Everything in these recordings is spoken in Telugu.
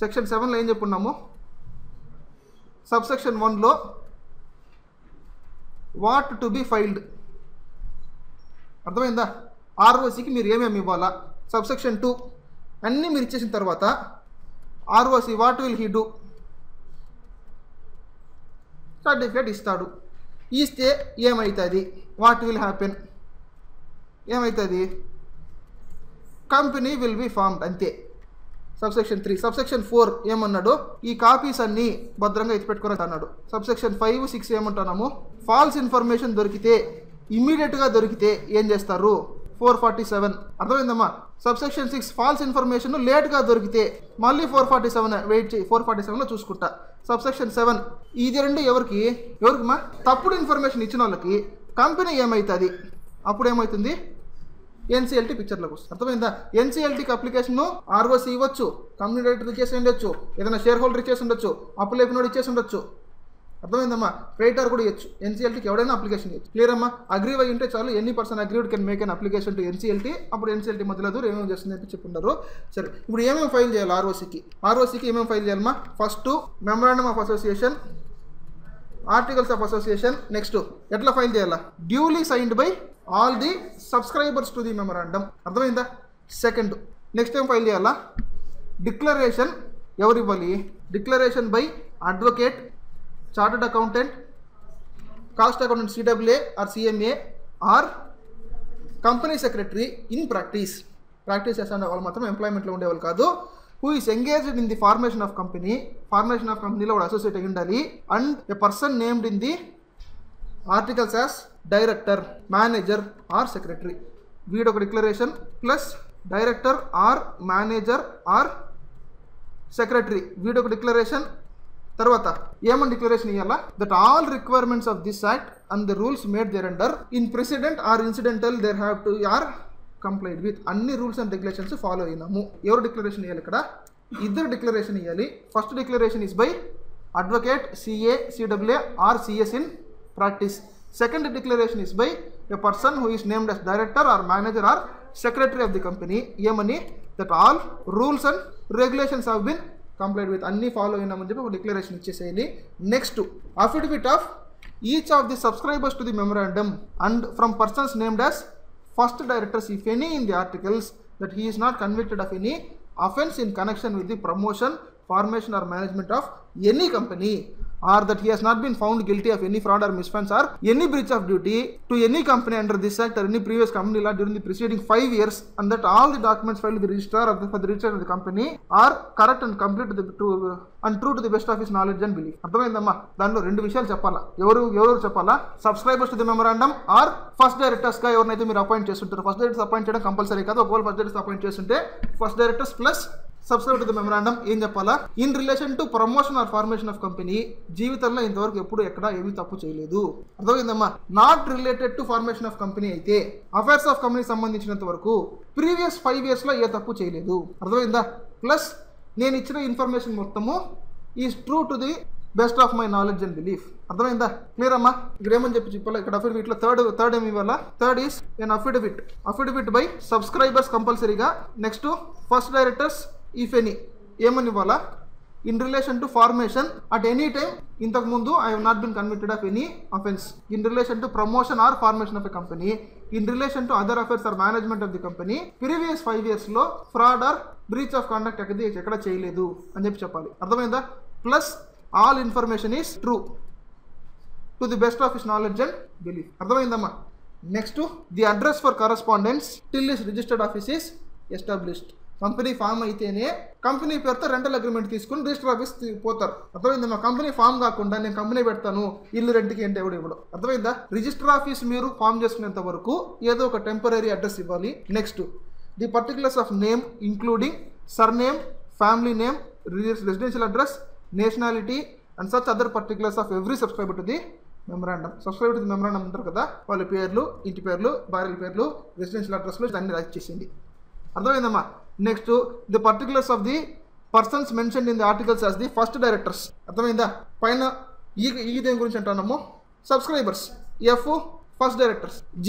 సెక్షన్ సెవెన్లో ఏం చెప్పున్నాము సబ్సెక్షన్ వన్లో వాట్ టు బి ఫైల్డ్ అర్థమైందా ఆర్ఓసికి మీరు ఏమేమి ఇవ్వాలా సబ్సెక్షన్ టూ అన్నీ మీరు ఇచ్చేసిన తర్వాత ROC what will he do certificate ఇస్తాడు ఇస్తే ఏమవుతుంది వాట్ విల్ హ్యాపెన్ ఏమవుతుంది కంపెనీ విల్ బి ఫార్మ్డ్ అంతే సబ్సెక్షన్ త్రీ సబ్సెక్షన్ ఫోర్ ఏమన్నాడు ఈ కాపీస్ అన్నీ భద్రంగా ఎత్తిపెట్టుకోరా అన్నాడు సబ్సెక్షన్ ఫైవ్ సిక్స్ ఏమంటున్నాము ఫాల్స్ ఇన్ఫర్మేషన్ దొరికితే ఇమ్మీడియట్గా దొరికితే ఏం చేస్తారు ఫోర్ ఫార్టీ సెవెన్ అర్థమైందమ్మా సబ్సెక్షన్ సిక్స్ ఫాల్స్ ఇన్ఫర్మేషన్ లేట్గా దొరికితే మళ్ళీ ఫోర్ ఫార్టీ సెవెన్ వెయిట్ చేయి ఫోర్ ఫార్టీ సెవెన్లో చూసుకుంటా సబ్సెక్షన్ సెవెన్ ఇది రెండు ఎవరికి ఎవరికి మా తప్పుడు ఇన్ఫర్మేషన్ ఇచ్చిన వాళ్ళకి కంపెనీ ఏమవుతుంది అప్పుడు ఏమవుతుంది ఎన్సీఎల్టీ పిక్చర్లోకి వస్తుంది అర్థమైందా ఎన్సీఎల్టీకి అప్లికేషన్ ఆర్ఓసి ఇవ్వచ్చు కంపెనీ డైరెక్టర్ ఇచ్చేసి ఉండొచ్చు ఏదైనా షేర్ హోల్డర్ ఇచ్చేసి ఉండొచ్చు అప్పు లేపినోడు ఇచ్చేసి ఉండొచ్చు అర్థమైందమ్మా క్రెడిటర్ కూడా ఇవ్వచ్చు ఎన్సీఎల్టీకి ఎవడైనా అప్లికేషన్ ఇవ్వచ్చు క్లియర్ అమ్మా అగ్రీవ్ అయ్యి ఉంటే చాలు ఎన్ని person agreed can make an application to NCLT అప్పుడు ఎన్సీఎల్టీ మధ్యలో దూరం ఏమేమి చేస్తుంది అని చెప్పుంటారు సరే ఇప్పుడు ఏమేమి ఫైల్ చేయాలి ఆర్ఓసికి ఆర్ఓసికి ఏమేమి ఫైల్ చేయాలమ్మా first memorandum of association articles of association next ఎట్లా ఫైల్ చేయాలా duly signed by all the subscribers to the memorandum అర్థమైందా సెకండ్ నెక్స్ట్ ఏం ఫైల్ చేయాలా డిక్లరేషన్ ఎవరు ఇవ్వాలి declaration by advocate chartered accountant cost accountant CWA or CMA or company secretary in practice practice చేసే వాళ్ళు మాత్రం ఎంప్లాయ్మెంట్లో ఉండేవాళ్ళు కాదు who is engaged in the formation of company formation of కంపెనీలో వాడు అసోసియేట్ అయి ఉండాలి and a person named in the articles as director manager or secretary వీడు ఒక declaration plus director or manager or secretary వీడు ఒక డిక్లరేషన్ తర్వాత ఏమని డిక్లరేషన్ ఇవ్వాలా that all requirements of this act and the rules made there under in president or incidental there have to or compliant with అన్ని రూల్స్ అండ్ రెగ్యులేషన్స్ ఫాలో అయినాము ఎవరు డిక్లరేషన్ ఇవ్వాలి ఇక్కడ ఇద్దరు డిక్లరేషన్ ఇవ్వాలి first declaration is by advocate CA CWA are CS in practice second declaration is by a person who is named as director or manager or secretary of the company ఏమని that all rules and regulations have been compliant with అన్ని ఫాలో అయినామని చెప్పి ఒక డిక్లరేషన్ ఇచ్చేసేయాలి next affidavit of each of the subscribers to the memorandum and from persons named as first directors if any in the articles that he is not convicted of any offense in connection with the promotion formation or management of any company or that he has not been found guilty of any fraud or misfence or any breach of duty to any company under this act or any previous company law during the preceding five years and that all the documents filed with the registrar of the, for the registrar of the company are correct and complete to the to, and true to the best of his knowledge and belief అర్థమైందమ్మా దానిలో రెండు విషయాలు చెప్పాలా ఎవరు ఎవరు చెప్పాలా subscribers to the memorandum or first directors గా ఎవరినైతే మీరు అపాయింట్ చేస్తుంటారు ఫస్ట్ డైరెక్టర్స్ అపాయింట్ చేయడం కంపల్సరీ కాదు ఒకవేళ ఫస్ట్ డైరెక్టర్స్ అపాయింట్ చేస్తుంటే first directors plus subscribe to the memorandum ఏం చెప్పాలా in relation to promotion or formation of company జీవితంలో ఇంతవరకు ఎప్పుడు ఎక్కడ ఏమీ తప్పు చేయలేదు అర్థమైందమ్మా not related to formation of company అయితే అఫైర్స్ ఆఫ్ కంపెనీ సంబంధించినంత వరకు ప్రీవియస్ ఫైవ్ ఇయర్స్లో ఏ తప్పు చేయలేదు అర్థమైందా ప్లస్ నేను ఇచ్చిన ఇన్ఫర్మేషన్ మొత్తము is true to the best of my knowledge and belief అర్థమైందా క్లియర్ అమ్మా ఇక్కడ ఏమని చెప్పి చెప్పాలి ఇక్కడ అఫిడవిట్ లో థర్డ్ థర్డ్ ఏమి ఇవ్వాలా third is an affidavit affidavit by subscribers కంపల్సరీగా next first directors if any ఏమని ఇవ్వాలా in relation to formation at any time ఇంతకు ముందు I have not been convicted of any offence in relation to promotion or formation of a company in relation to other affairs or management of the company previous five ఇయర్స్లో fraud or breach of conduct అనేది ఎక్కడ చేయలేదు అని చెప్పి చెప్పాలి అర్థమైందా plus all information is true to the best of his knowledge and belief అర్థమైందమ్మా next the address for correspondence till is registered office is established company form అయితేనే కంపెనీ పేరుతో రెంటల్ అగ్రిమెంట్ తీసుకుని రిజిస్టర్ ఆఫీస్ తీ- పోతారు అర్థమైందమ్మా కంపెనీ ఫామ్ కాకుండా నేను కంపెనీ పెడతాను ఇల్లు రెంట్కి అంటే ఎవడు ఇవ్వడు అర్థమైందా రిజిస్టర్ ఆఫీస్ మీరు ఫామ్ చేసుకునేంత వరకు ఏదో ఒక టెంపరీ అడ్రస్ ఇవ్వాలి next the particulars of name including surname family name residential address nationality and such other particulars of every subscriber to the memorandum subscriber to the memorandum ఉంటారు కదా వాళ్ళ పేర్లు ఇంటి పేర్లు భార్యల పేర్లు రెసిడెన్షియల్ అడ్రస్లు దాన్ని రాసి చేసింది అర్థమైందమ్మా next the particulars of the persons mention in the articles as the first directors అర్థమైందా పైన ఈ ఈ దేని గురించి అంటున్నాము subscribers F first directors G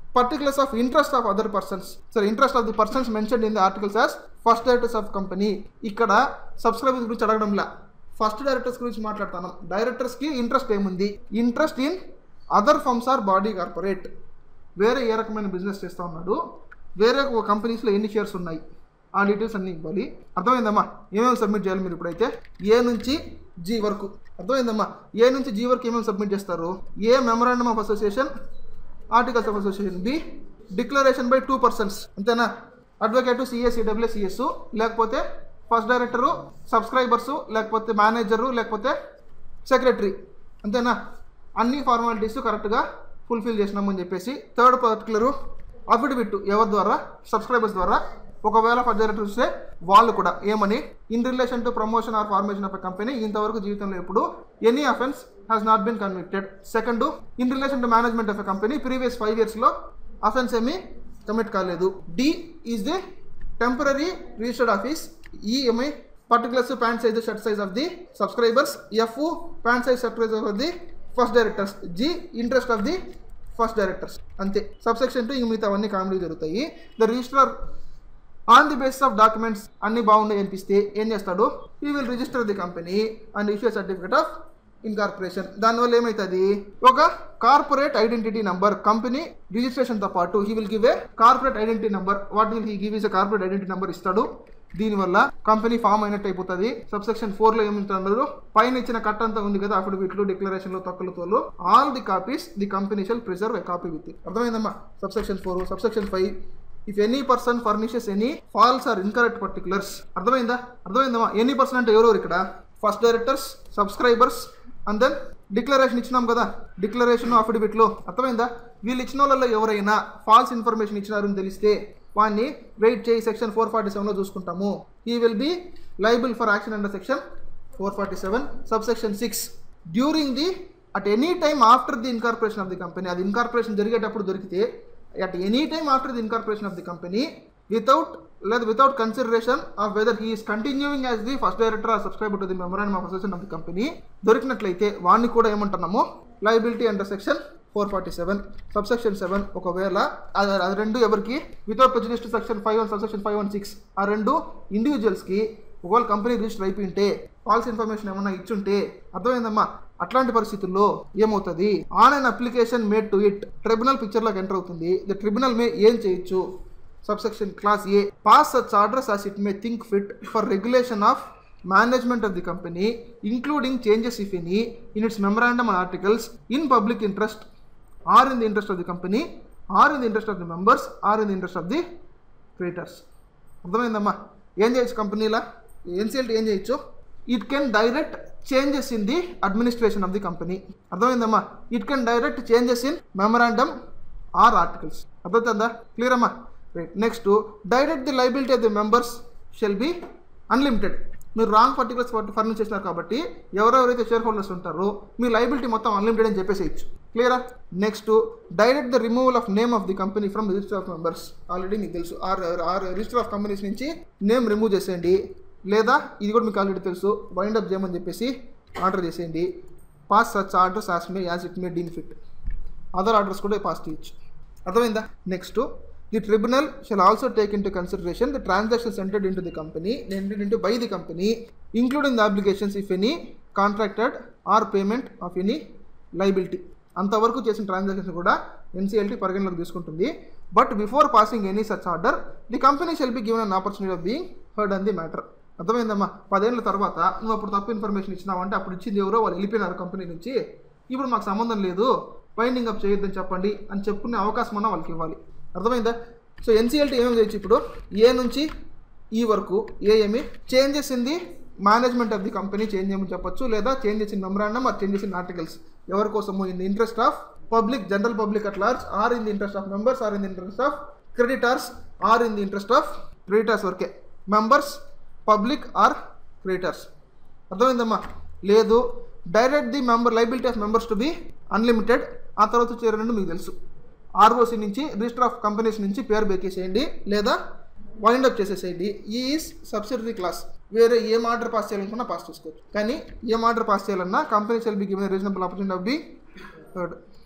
particulars of interest of other persons sorry interest of the persons mentioned in the articles as first directors of company ఇక్కడ సబ్స్క్రైబర్స్ గురించి అడగడంలా ఫస్ట్ డైరెక్టర్స్ గురించి మాట్లాడతాను డైరెక్టర్స్కి ఇంట్రెస్ట్ ఏముంది interest in other firms or body corporate వేరే ఏ రకమైన బిజినెస్ చేస్తూ ఉన్నాడు వేరే ఒక కంపెనీస్లో ఎన్ని షేర్స్ ఉన్నాయి ఆ డీటెయిల్స్ అన్నీ ఇవ్వాలి అర్థమైందమ్మా ఏమేమి సబ్మిట్ చేయాలి మీరు ఇప్పుడైతే ఏ నుంచి జీ వరకు అర్థమైందమ్మా ఏ నుంచి జీ వరకు ఏమేమి సబ్మిట్ చేస్తారు A memorandum of association articles of association B declaration by two persons అంతేనా అడ్వకేటు సిఎస్సి డబ్ల్యూసిఎస్ లేకపోతే ఫస్ట్ డైరెక్టరు సబ్స్క్రైబర్సు లేకపోతే మేనేజరు లేకపోతే సెక్రటరీ అంతేనా అన్ని ఫార్మాలిటీస్ కరెక్ట్గా ఫుల్ఫిల్ చేసినామని చెప్పేసి థర్డ్ పర్టికులరు అఫిడవిట్ ఎవరి ద్వారా సబ్స్క్రైబర్స్ ద్వారా ఒకవేళ ఫస్ట్ డైరెక్టర్ చూస్తే వాళ్ళు కూడా ఏమని in relation to promotion or formation of a company ఇంతవరకు జీవితంలో ఎప్పుడు any offence has not been convicted second in relation to management of a company previous five ఇయర్స్లో అఫెన్స్ ఏమీ కమిట్ కాలేదు D is the temporary registered office EMI particulars pant size shirt size of the subscribers F pant size shirt size of the first directors G interest of the first directors అంతే సబ్సెక్షన్ టూ ఇంక మిగతా అవన్నీ కామెడీ జరుగుతాయి the register on the basis of documents అన్ని బాగున్నాయి అనిపిస్తే ఏం చేస్తాడు he will register the company and issue certificate of incorporation దానివల్ల ఏమవుతుంది ఒక కార్పొరేట్ ఐడెంటిటీ నంబర్ కంపెనీ రిజిస్ట్రేషన్తో పాటు he will give a corporate identity number what will he give is a corporate identity number ఇస్తాడు దీనివల్ల కంపెనీ ఫామ్ అయినట్టు అయిపోతుంది సబ్సెక్షన్ ఫోర్ లో ఏమిటన్నారు పైన ఇచ్చిన కట్ అంతా ఉంది కదా అఫిడవిట్లు డిక్లరేషన్లు తక్కువ తోలు all the copies the company shall preserve a copy with అర్థమైందమ్మా subsection four subsection five if any person furnishes any false or incorrect particulars అర్థమైందా అర్థమైందమ్మా ఎనీ పర్సన్ అంటే ఎవరెవరు ఇక్కడ first directors subscribers and then declaration ఇచ్చినాం కదా డిక్లరేషన్ అఫిడవిట్లో అర్థమైందా వీళ్ళు ఇచ్చిన వాళ్ళలో ఎవరైనా ఫాల్స్ ఇన్ఫర్మేషన్ ఇచ్చినారని తెలిస్తే వాడిని వెయిట్ చేయి సెక్షన్ ఫోర్ ఫార్టీ సెవెన్లో చూసుకుంటాము he will be liable for action under section four forty seven sub section six during the at any time after the incorporation of the company అది ఇన్కార్పొరేషన్ జరిగేటప్పుడు దొరికితే at any time after the incorporation of the company without లేదా without consideration of whether he is continuing as the first director or subscriber to the memorandum of association of the company దొరికినట్లయితే వాడిని కూడా ఏమంటున్నాము liability under section four forty seven subsection seven ఒకవేళ అది అది రెండు ఎవరికి without prejudice to section five one subsection five one six ఆ రెండు ఇండివిజువల్స్కి ఒకవేళ కంపెనీ రిజిస్టర్ అయిపోయింటే ఫాల్స్ ఇన్ఫర్మేషన్ ఏమన్నా ఇచ్చుంటే అర్థమైందమ్మా అట్లాంటి పరిస్థితుల్లో ఏమవుతుంది on an application made to it tribunal పిక్చర్లోకి ఎంటర్ అవుతుంది ద ట్రిబ్యునల్ మే ఏం చేయొచ్చు subsection clause a pass such orders as it may think fit for regulation of management of the company including changes if any in its memorandum and articles in public interest or in the interest of the company or in the interest of the members or in the interest of the creditors అర్థమైందమ్మా ఏం చేయొచ్చు కంపెనీలా ఎన్సిఎల్టీ ఏం చేయొచ్చు it can direct changes in the administration of the company అర్థమైందమ్మా it can direct changes in memorandum or articles అర్థవుతుందా క్లియర్ అమ్మా right next direct the liability of the members shall B unlimited మీరు రాంగ్ పర్టికులర్స్ ఫర్నిచ్ చేసినారు కాబట్టి ఎవరెవరైతే షేర్ హోల్డర్స్ ఉంటారో మీ లైబిలిటీ మొత్తం అన్లిమిటెడ్ అని చెప్పేసేయచ్చు క్లియరా next direct the removal of name of the company from register of members already మీకు తెలుసు or or register of companies నుంచి నేమ్ రిమూవ్ చేసేయండి లేదా ఇది కూడా మీకు ఆల్రెడీ తెలుసు వైండ్ అప్ చేయమని చెప్పేసి ఆర్డర్ చేసేయండి pass such orders as may as it may deem fit other orders కూడా పాస్ చేయొచ్చు అర్థమైందా next the tribunal shall also take into consideration the transactions entered into the company entered into by the company including the applications if any contracted or payment of any liability అంతవరకు చేసిన ట్రాన్సాక్షన్స్ కూడా ఎన్సీఎల్టీ పరిగణలోకి తీసుకుంటుంది but before passing any such order the company shall be given an opportunity of being heard on the matter అర్థమైందమ్మా పదేళ్ల తర్వాత నువ్వు అప్పుడు తప్పు ఇన్ఫర్మేషన్ ఇచ్చినావంటే అప్పుడు ఇచ్చింది ఎవరో వాళ్ళు వెళ్ళిపోయినారు కంపెనీ నుంచి ఇప్పుడు మాకు సంబంధం లేదు బైండింగ్ అప్ చేయొద్దని చెప్పండి అని చెప్పుకునే అవకాశం అన్న వాళ్ళకి ఇవ్వాలి అర్థమైందా సో ఎన్సీఎల్టీ ఏమేమి చేయొచ్చు ఇప్పుడు ఏ నుంచి ఈ వరకు ఏ ఏమి changes in the management of the company change చేయమని చెప్పొచ్చు లేదా changes in memorandum or changes in articles ఎవరి కోసము in the interest of public general public at large or in the interest of members or in the interest of creditors or in the interest of creditors వరకే మెంబర్స్ పబ్లిక్ ఆర్ క్రియేటర్స్ అర్థమైందమ్మా లేదు direct the member liability of members to be unlimited ఆ తర్వాత వచ్చే రెండు మీకు తెలుసు ఆర్ఓసి నుంచి రిజిస్టర్ ఆఫ్ కంపెనీస్ నుంచి పేరు బెక్కేసేయండి లేదా వైండ్ అప్ చేసేసేయండి ఈ ఈస్ సబ్సిడరీ క్లాస్ వేరే ఏం ఆర్డర్ పాస్ చేయాలనుకున్నా పాస్ చేసుకోవచ్చు కానీ ఏం ఆర్డర్ పాస్ చేయాలన్నా company shall be given reasonable opportunity of be third